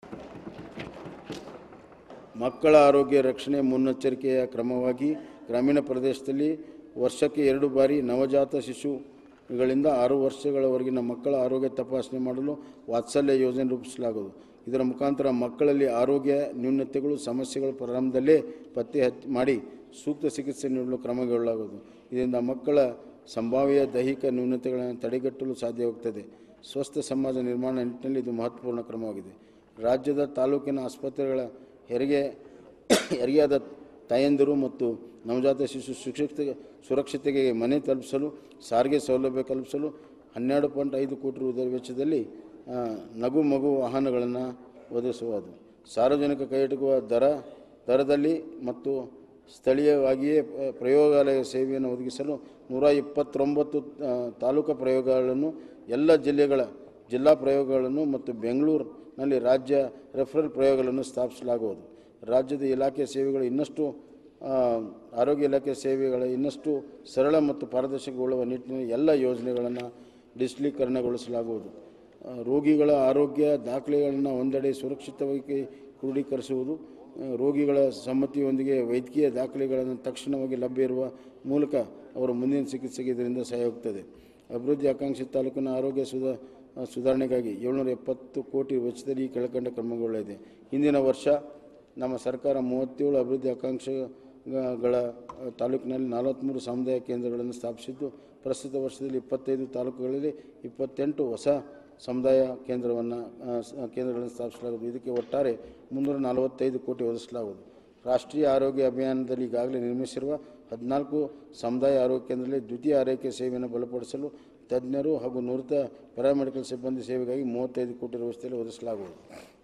ಮಕ್ಕಳ ಆರೋಗ್ಯ ರಕ್ಷಣೆ ಮುನ್ನೆಚ್ಚರಿಕೆಯ ಕ್ರಮವಾಗಿ ಗ್ರಾಮೀಣ ಪ್ರದೇಶದಲ್ಲಿ ವರ್ಷಕ್ಕೆ ಎರಡು ಬಾರಿ ನವಜಾತ ಶಿಶುಗಳಿಂದ ಆರು ವರ್ಷಗಳವರೆಗಿನ ಮಕ್ಕಳ ಆರೋಗ್ಯ ತಪಾಸಣೆ ಮಾಡಲು ವಾತ್ಸಲ್ಯ ಯೋಜನೆ ರೂಪಿಸಲಾಗುವುದು ಇದರ ಮುಖಾಂತರ ಮಕ್ಕಳಲ್ಲಿ ಆರೋಗ್ಯ ನ್ಯೂನತೆಗಳು ಸಮಸ್ಯೆಗಳು ಪ್ರಾರಂಭದಲ್ಲೇ ಪತ್ತೆ ಹಚ್ಚಿ ಮಾಡಿ ಸೂಕ್ತ ಚಿಕಿತ್ಸೆ ನೀಡಲು ಕ್ರಮಗೊಳ್ಳಲಾಗುವುದು ಇದರಿಂದ ಮಕ್ಕಳ ಸಂಭಾವ್ಯ ದೈಹಿಕ ನ್ಯೂನತೆಗಳನ್ನು ತಡೆಗಟ್ಟಲು ಸಾಧ್ಯವಾಗುತ್ತದೆ ಸ್ವಸ್ಥ ಸಮಾಜ ನಿರ್ಮಾಣ ನಿಟ್ಟಿನಲ್ಲಿ ಇದು ಮಹತ್ವಪೂರ್ಣ ಕ್ರಮವಾಗಿದೆ ರಾಜ್ಯದ ತಾಲೂಕಿನ ಆಸ್ಪತ್ರೆಗಳ ಹೆರಿಗೆ ಹೆರಿಗೆಯಾದ ತಾಯಂದಿರು ಮತ್ತು ನವಜಾತ ಶಿಶು ಸುರಕ್ಷಿತ ಸುರಕ್ಷತೆಗೆ ಮನೆ ತಲುಪಿಸಲು ಸಾರಿಗೆ ಸೌಲಭ್ಯ ಕಲ್ಪಿಸಲು ಹನ್ನೆರಡು ಪಾಯಿಂಟ್ ಐದು ಕೋಟಿ ರೂಪಾಯಿ ವೆಚ್ಚದಲ್ಲಿ ಆ, ನಗು ಮಗು ವಾಹನಗಳನ್ನು ಒದಗಿಸುವುದು ಸಾರ್ವಜನಿಕ ಕೈಗೆಟುಕುವ ದರ ದರದಲ್ಲಿ ಮತ್ತು ಸ್ಥಳೀಯವಾಗಿಯೇ ಪ- ಪ್ರಯೋಗಾಲಯ ಸೇವೆಯನ್ನು ಒದಗಿಸಲು ನೂರ ಇಪ್ಪತ್ತೊಂಬತ್ತು ಆ, ತಾಲೂಕು ಪ್ರಯೋಗಗಳನ್ನು ಎಲ್ಲ ಜಿಲ್ಲೆಗಳ ಜಿಲ್ಲಾ ಪ್ರಯೋಗಗಳನ್ನು ಮತ್ತು ಬೆಂಗಳೂರಿನಲ್ಲಿ ರಾಜ್ಯ ರೆಫರಲ್ ಪ್ರಯೋಗಗಳನ್ನು ಸ್ಥಾಪಿಸಲಾಗುವುದು ರಾಜ್ಯದ ಇಲಾಖೆ ಸೇವೆಗಳು ಇನ್ನಷ್ಟು ಆ, ಆರೋಗ್ಯ ಇಲಾಖೆ ಸೇವೆಗಳ ಇನ್ನಷ್ಟು ಸರಳ ಮತ್ತು ಪಾರದರ್ಶಕಗೊಳ್ಳುವ ನಿಟ್ಟಿನಲ್ಲಿ ಎಲ್ಲ ಯೋಜನೆಗಳನ್ನು ಡಿಜಿಟಲೀಕರಣಗೊಳಿಸಲಾಗುವುದು ಆ, ರೋಗಿಗಳ ಆರೋಗ್ಯ ದಾಖಲೆಗಳನ್ನು ಒಂದೆಡೆ ಸುರಕ್ಷಿತವಾಗಿ ಕ್ರೋಢೀಕರಿಸುವುದು ಆ, ರೋಗಿಗಳ ಸಮ್ಮತಿಯೊಂದಿಗೆ ವೈದ್ಯಕೀಯ ದಾಖಲೆಗಳನ್ನು ತಕ್ಷಣವಾಗಿ ಲಭ್ಯ ಇರುವ ಮೂಲಕ ಅವರ ಮುಂದಿನ ಚಿಕಿತ್ಸೆಗೆ ಇದರಿಂದ ಸಹಾಯವಾಗುತ್ತದೆ ಅಭಿವೃದ್ಧಿ ಆಕಾಂಕ್ಷಿ ತಾಲೂಕಿನ ಆರೋಗ್ಯ ಸುಧಾ ಆ, ಸುಧಾರಣೆಗಾಗಿ ಏಳ್ನೂರ ಎಪ್ಪತ್ತು ಕೋಟಿ ವೆಚ್ಚದಲ್ಲಿ ಈ ಕೆಳಕಂಡ ಕ್ರಮಗೊಳ್ಳಲಿದೆ ಹಿಂದಿನ ವರ್ಷ ನಮ್ಮ ಸರ್ಕಾರ ಮೂವತ್ತೇಳು ಅಭಿವೃದ್ಧಿ ಆಕಾಂಕ್ಷೆಗಳ ಆ, ತಾಲೂಕಿನಲ್ಲಿ ನಲವತ್ತ್ಮೂರು ಸಮುದಾಯ ಕೇಂದ್ರಗಳನ್ನು ಸ್ಥಾಪಿಸಿದ್ದು ಪ್ರಸ್ತುತ ವರ್ಷದಲ್ಲಿ ಇಪ್ಪತ್ತೈದು ತಾಲೂಕುಗಳಲ್ಲಿ ಇಪ್ಪತ್ತೆಂಟು ಹೊಸ ಸಮುದಾಯ ಕೇಂದ್ರವನ್ನು ಆ, ಸ- ಕೇಂದ್ರಗಳನ್ನು ಸ್ಥಾಪಿಸಲಾಗುವುದು ಇದಕ್ಕೆ ಒಟ್ಟಾರೆ ಮುನ್ನೂರ ನಲವತ್ತೈದು ಕೋಟಿ ಒದಗಿಸಲಾಗುವುದು ರಾಷ್ಟ್ರೀಯ ಆರೋಗ್ಯ ಅಭಿಯಾನದಲ್ಲಿ ಈಗಾಗಲೇ ನಿರ್ಮಿಸಿರುವ ಹದಿನಾಲ್ಕು ಸಮುದಾಯ ಆರೋಗ್ಯ ಕೇಂದ್ರದಲ್ಲಿ ದ್ವಿತೀಯ ಆರೈಕೆ ಸೇವೆಯನ್ನು ಬಲಪಡಿಸಲು ತಜ್ಞರು ಹಾಗೂ ನುರಿತ ಪ್ಯಾರಾಮೆಡಿಕಲ್ ಸಿಬ್ಬಂದಿ ಸೇವೆಗಾಗಿ ಮೂವತ್ತೈದು ಕೋಟಿ ವ್ಯವಸ್ಥೆಯಲ್ಲಿ ಒದಗಿಸಲಾಗುವುದು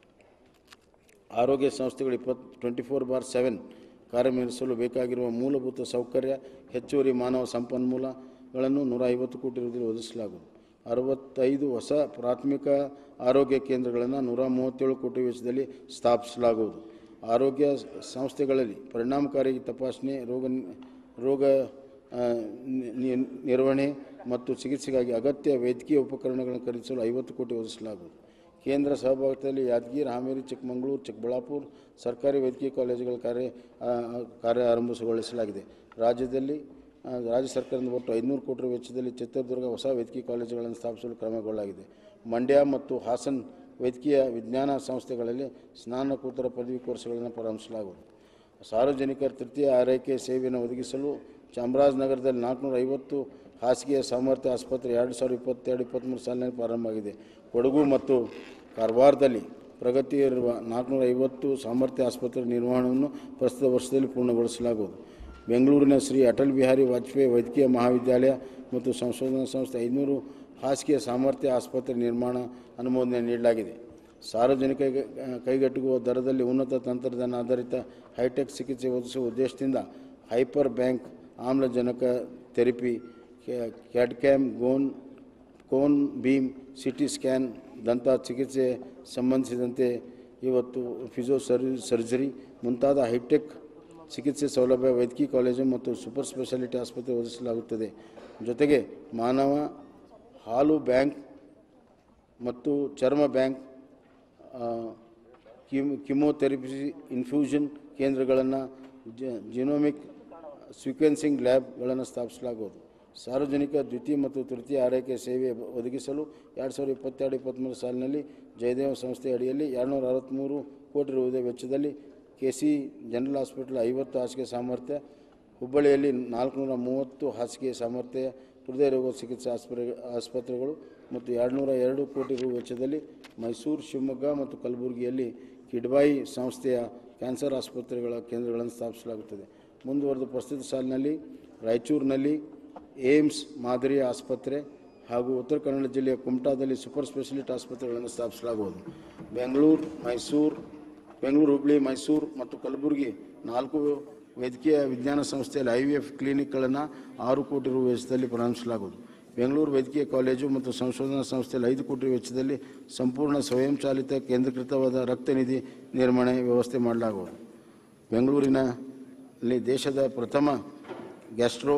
ಆರೋಗ್ಯ ಸಂಸ್ಥೆಗಳು ಇಪ್ಪತ್ತು ಟ್ವೆಂಟಿ ಫೋರ್ ಬಾರ್ ಸೆವೆನ್ ಕಾರ್ಯನಿರ್ವಹಿಸಲು ಬೇಕಾಗಿರುವ ಮೂಲಭೂತ ಸೌಕರ್ಯ ಹೆಚ್ಚುವರಿ ಮಾನವ ಸಂಪನ್ಮೂಲಗಳನ್ನು ನೂರ ಐವತ್ತು ಕೋಟಿ ರೂಪಾಯಿ ಒದಗಿಸಲಾಗುವುದು ಅರವತ್ತೈದು ಹೊಸ ಪ್ರಾಥಮಿಕ ಆರೋಗ್ಯ ಕೇಂದ್ರಗಳನ್ನು ನೂರ ಮೂವತ್ತೇಳು ಕೋಟಿ ವೆಚ್ಚದಲ್ಲಿ ಸ್ಥಾಪಿಸಲಾಗುವುದು ಆರೋಗ್ಯ ಸಂಸ್ಥೆಗಳಲ್ಲಿ ಪರಿಣಾಮಕಾರಿ ತಪಾಸಣೆ ರೋಗ ರೋಗ ಆ, ನಿ- ನಿ- ನಿರ್ವಹಣೆ ಮತ್ತು ಚಿಕಿತ್ಸೆಗಾಗಿ ಅಗತ್ಯ ವೈದ್ಯಕೀಯ ಉಪಕರಣಗಳನ್ನು ಖರೀದಿಸಲು ಐವತ್ತು ಕೋಟಿ ಒದಗಿಸಲಾಗುವುದು ಕೇಂದ್ರ ಸಹಭಾಗಿತ್ವದಲ್ಲಿ ಯಾದಗಿರಿ ಹಾವೇರಿ ಚಿಕ್ಕಮಗಳೂರು ಚಿಕ್ಕಬಳ್ಳಾಪುರ ಸರ್ಕಾರಿ ವೈದ್ಯಕೀಯ ಕಾಲೇಜುಗಳ ಕಾರ್ಯ ಆ, ಕಾರ್ಯ ಆರಂಭಗೊಳಿಸಲಾಗಿದೆ ರಾಜ್ಯದಲ್ಲಿ ಆ, ರಾಜ್ಯ ಸರ್ಕಾರದಿಂದ ಒಟ್ಟು ಐದುನೂರು ಕೋಟಿ ರು ವೆಚ್ಚದಲ್ಲಿ ಚಿತ್ರದುರ್ಗ ಹೊಸ ವೈದ್ಯಕೀಯ ಕಾಲೇಜುಗಳನ್ನು ಸ್ಥಾಪಿಸಲು ಕ್ರಮಗೊಳ್ಳಲಾಗಿದೆ ಮಂಡ್ಯ ಮತ್ತು ಹಾಸನ್ ವೈದ್ಯಕೀಯ ವಿಜ್ಞಾನ ಸಂಸ್ಥೆಗಳಲ್ಲಿ ಸ್ನಾನಕೋತ್ತರ ಪದವಿ ಕೋರ್ಸ್ಗಳನ್ನು ಪ್ರಾರಂಭಿಸಲಾಗುವುದು ಸಾರ್ವಜನಿಕರ ತೃತೀಯ ಆರೈಕೆ ಸೇವೆಯನ್ನು ಒದಗಿಸಲು ಚಾಮರಾಜನಗರದಲ್ಲಿ ನಾಲ್ಕುನೂರ ಐವತ್ತು ಹಾಸಿಗೆಯ ಸಾಮರ್ಥ್ಯ ಆಸ್ಪತ್ರೆ ಎರಡು ಸಾವಿರದ ಇಪ್ಪತ್ತೆರಡು ಇಪ್ಪತ್ತ್ಮೂರು ಸಾಲಿನಲ್ಲಿ ಪ್ರಾರಂಭವಾಗಿದೆ ಕೊಡಗು ಮತ್ತು ಕಾರವಾರದಲ್ಲಿ ಪ್ರಗತಿಯಲ್ಲಿರುವ ನಾಲ್ಕುನೂರ ಐವತ್ತು ಸಾಮರ್ಥ್ಯ ಆಸ್ಪತ್ರೆ ನಿರ್ಮಾಣವನ್ನು ಪ್ರಸ್ತುತ ವರ್ಷದಲ್ಲಿ ಪೂರ್ಣಗೊಳಿಸಲಾಗುವುದು ಬೆಂಗಳೂರಿನ ಶ್ರೀ ಅಟಲ್ ಬಿಹಾರಿ ವಾಜಪೇಯಿ ವೈದ್ಯಕೀಯ ಮಹಾವಿದ್ಯಾಲಯ ಮತ್ತು ಸಂಶೋಧನಾ ಸಂಸ್ಥೆ ಐದುನೂರು ಹಾಸಿಗೆಯ ಸಾಮರ್ಥ್ಯ ಆಸ್ಪತ್ರೆ ನಿರ್ಮಾಣ ಅನುಮೋದನೆ ನೀಡಲಾಗಿದೆ ಸಾರ್ವಜನಿಕ ಕೈಗೆಟುಕುವ ದರದಲ್ಲಿ ಉನ್ನತ ತಂತ್ರಜ್ಞಾನ ಆಧಾರಿತ ಹೈಟೆಕ್ ಚಿಕಿತ್ಸೆ ಒದಗಿಸುವ ಉದ್ದೇಶದಿಂದ ಹೈಪರ್ ಬ್ಯಾಂಕ್ ಆಮ್ಲಜನಕ ಥೆರಪಿ ಕ್ಯಾಟ್ಕ್ಯಾಮ್ ಗೋನ್ cone beam C T scan ದಂತ ಚಿಕಿತ್ಸೆ ಸಂಬಂಧಿಸಿದಂತೆ ಇವತ್ತು ಫಿಸಿಯೋ ಸರ್ ಸರ್ಜರಿ ಮುಂತಾದ ಹೈಟೆಕ್ ಚಿಕಿತ್ಸೆ ಸೌಲಭ್ಯ ವೈದ್ಯಕೀಯ ಕಾಲೇಜು ಮತ್ತು ಸೂಪರ್ ಸ್ಪೆಷಾಲಿಟಿ ಆಸ್ಪತ್ರೆ ಒದಗಿಸಲಾಗುತ್ತದೆ ಜೊತೆಗೆ ಮಾನವ ಹಾಲು ಬ್ಯಾಂಕ್ ಮತ್ತು ಚರ್ಮ ಬ್ಯಾಂಕ್ ಆ, ಕಿಮ್ ಕಿಮೋಥೆರಪಿ ಇನ್ಫ್ಯೂಷನ್ ಕೇಂದ್ರಗಳನ್ನು ಜಿನೋಮಿಕ್ ಸೀಕ್ವೆನ್ಸಿಂಗ್ ಲ್ಯಾಬ್ಗಳನ್ನು ಸ್ಥಾಪಿಸಲಾಗುವುದು ಸಾರ್ವಜನಿಕ ದ್ವಿತೀಯ ಮತ್ತು ತೃತೀಯ ಆರೈಕೆ ಸೇವೆ ಒದಗಿಸಲು ಎರಡು ಸಾವಿರದ ಇಪ್ಪತ್ತೆರಡು ಇಪ್ಪತ್ತ್ಮೂರು ಸಾಲಿನಲ್ಲಿ ಜಯದೇವ ಸಂಸ್ಥೆ ಅಡಿಯಲ್ಲಿ ಎರಡುನೂರ ಅರವತ್ತ್ಮೂರು ಕೋಟಿ ರೂಪಾಯಿ ವೆಚ್ಚದಲ್ಲಿ ಕೆ ಸಿ ಜನರಲ್ ಹಾಸ್ಪಿಟಲ್ ಐವತ್ತು ಹಾಸಿಗೆ ಸಾಮರ್ಥ್ಯ ಹುಬ್ಬಳ್ಳಿಯಲ್ಲಿ ನಾಲ್ಕುನೂರ ಮೂವತ್ತು ಹಾಸಿಗೆ ಸಾಮರ್ಥ್ಯ ಹೃದಯ ರೋಗ ಚಿಕಿತ್ಸಾ ಆಸ್ಪತ್ರೆ ಆಸ್ಪತ್ರೆಗಳು ಮತ್ತು ಎರಡುನೂರ ಎರಡು ಕೋಟಿ ರು ವೆಚ್ಚದಲ್ಲಿ ಮೈಸೂರು ಶಿವಮೊಗ್ಗ ಮತ್ತು ಕಲಬುರಗಿಯಲ್ಲಿ ಕಿಡ್ಬಾಯಿ ಸಂಸ್ಥೆಯ ಕ್ಯಾನ್ಸರ್ ಆಸ್ಪತ್ರೆಗಳ ಕೇಂದ್ರಗಳನ್ನು ಸ್ಥಾಪಿಸಲಾಗುತ್ತದೆ ಮುಂದುವರೆದ ಪ್ರಸ್ತುತ ಸಾಲಿನಲ್ಲಿ ರಾಯಚೂರಿನಲ್ಲಿ ಏಮ್ಸ್ ಮಾದರಿಯ ಆಸ್ಪತ್ರೆ ಹಾಗೂ ಉತ್ತರ ಕನ್ನಡ ಜಿಲ್ಲೆಯ ಕುಮಟಾದಲ್ಲಿ ಸೂಪರ್ ಸ್ಪೆಷಲಿಟಿ ಆಸ್ಪತ್ರೆಗಳನ್ನು ಸ್ಥಾಪಿಸಲಾಗುವುದು ಬೆಂಗಳೂರು ಮೈಸೂರು ಬೆಂಗಳೂರು ಹುಬ್ಬಳ್ಳಿ ಮೈಸೂರು ಮತ್ತು ಕಲಬುರಗಿ ನಾಲ್ಕು ವೈದ್ಯಕೀಯ ವಿಜ್ಞಾನ ಸಂಸ್ಥೆಯಲ್ಲಿ ಐ ವಿ ಎಫ್ ಕ್ಲಿನಿಕ್ಗಳನ್ನು ಆರು ಕೋಟಿ ರು ವೆಚ್ಚದಲ್ಲಿ ಪ್ರಾರಂಭಿಸಲಾಗುವುದು ಬೆಂಗಳೂರು ವೈದ್ಯಕೀಯ ಕಾಲೇಜು ಮತ್ತು ಸಂಶೋಧನಾ ಸಂಸ್ಥೆಯಲ್ಲಿ ಐದು ಕೋಟಿ ವೆಚ್ಚದಲ್ಲಿ ಸಂಪೂರ್ಣ ಸ್ವಯಂಚಾಲಿತ ಕೇಂದ್ರೀಕೃತವಾದ ರಕ್ತ ನಿಧಿ ನಿರ್ವಹಣೆ ವ್ಯವಸ್ಥೆ ಮಾಡಲಾಗುವುದು ಬೆಂಗಳೂರಿನಲ್ಲಿ ದೇಶದ ಪ್ರಥಮ ಗ್ಯಾಸ್ಟ್ರೋ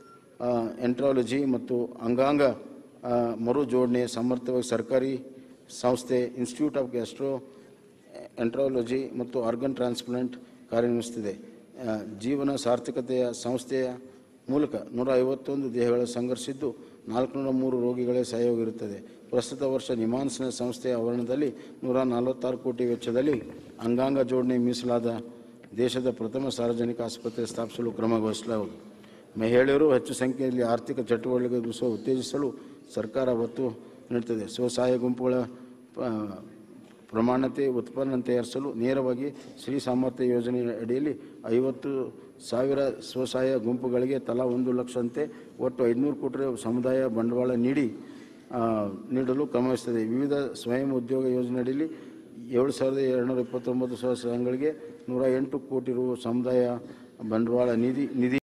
ಎಂಟ್ರಾಲಜಿ ಮತ್ತು ಅಂಗಾಂಗ ಆ, ಮರು ಜೋಡಣೆ ಸಮರ್ಥವಾಗಿ ಸರ್ಕಾರಿ ಸಂಸ್ಥೆ ಇನ್ಸ್ಟಿಟ್ಯೂಟ್ ಆಫ್ ಗ್ಯಾಸ್ಟ್ರೋ ಎಂಟ್ರಾಲಜಿ ಮತ್ತು ಆರ್ಗನ್ ಟ್ರಾನ್ಸ್ಪ್ಲಾಂಟ್ ಕಾರ್ಯನಿರ್ವಹಿಸುತ್ತಿದೆ ಆ, ಜೀವನ ಸಾರ್ಥಕತೆಯ ಸಂಸ್ಥೆಯ ಮೂಲಕ ನೂರ ಐವತ್ತೊಂದು ದೇಹಗಳ ಸಂಘರ್ಷಿದ್ದು ನಾಲ್ಕುನೂರ ಮೂರು ರೋಗಿಗಳೇ ಸಹಯೋಗಿರುತ್ತದೆ ಪ್ರಸ್ತುತ ವರ್ಷ ನಿಮಾನ್ಸ್ನ ಸಂಸ್ಥೆಯ ಆವರಣದಲ್ಲಿ ನೂರ ನಲವತ್ತಾರು ಕೋಟಿ ವೆಚ್ಚದಲ್ಲಿ ಅಂಗಾಂಗ ಜೋಡಣೆ ಮೀಸಲಾದ ದೇಶದ ಪ್ರಥಮ ಸಾರ್ವಜನಿಕ ಆಸ್ಪತ್ರೆ ಸ್ಥಾಪಿಸಲು ಕ್ರಮವಹಿಸಲಾಗುವುದು ಮಹಿಳೆಯರು ಹೆಚ್ಚು ಸಂಖ್ಯೆಯಲ್ಲಿ ಆರ್ಥಿಕ ಚಟುವಟಿಕೆ ರೂಪಿಸುವ ಉತ್ತೇಜಿಸಲು ಸರ್ಕಾರ ಒತ್ತು ನೀಡುತ್ತದೆ ಸ್ವಸಹಾಯ ಗುಂಪುಗಳ ಆ, ಪ್ರಮಾಣತೆ ಉತ್ಪನ್ನ ತಯಾರಿಸಲು ನೇರವಾಗಿ ಶ್ರೀ ಸಾಮರ್ಥ್ಯ ಯೋಜನೆ ಅಡಿಯಲ್ಲಿ ಐವತ್ತು ಸಾವಿರ ಸ್ವಸಹಾಯ ಗುಂಪುಗಳಿಗೆ ತಲಾ ಒಂದು ಲಕ್ಷಂತೆ ಒಟ್ಟು ಐದುನೂರು ಕೋಟಿ ರೂಪಾಯಿ ಸಮುದಾಯ ಬಂಡವಾಳ ನೀಡಿ ಆ, ನೀಡಲು ಕ್ರಮವಹಿಸುತ್ತದೆ ವಿವಿಧ ಸ್ವಯಂ ಉದ್ಯೋಗ ಯೋಜನೆ ಅಡಿಯಲ್ಲಿ ಏಳು ಸಾವಿರದ ಎರಡುನೂರ ಇಪ್ಪತ್ತೊಂಬತ್ತು ಸಾವಿರ ಸಂಘಗಳಿಗೆ ನೂರ ಎಂಟು ಕೋಟಿ ರು ಸಮುದಾಯ ಬಂಡವಾಳ ನಿಧಿ ನಿಧಿ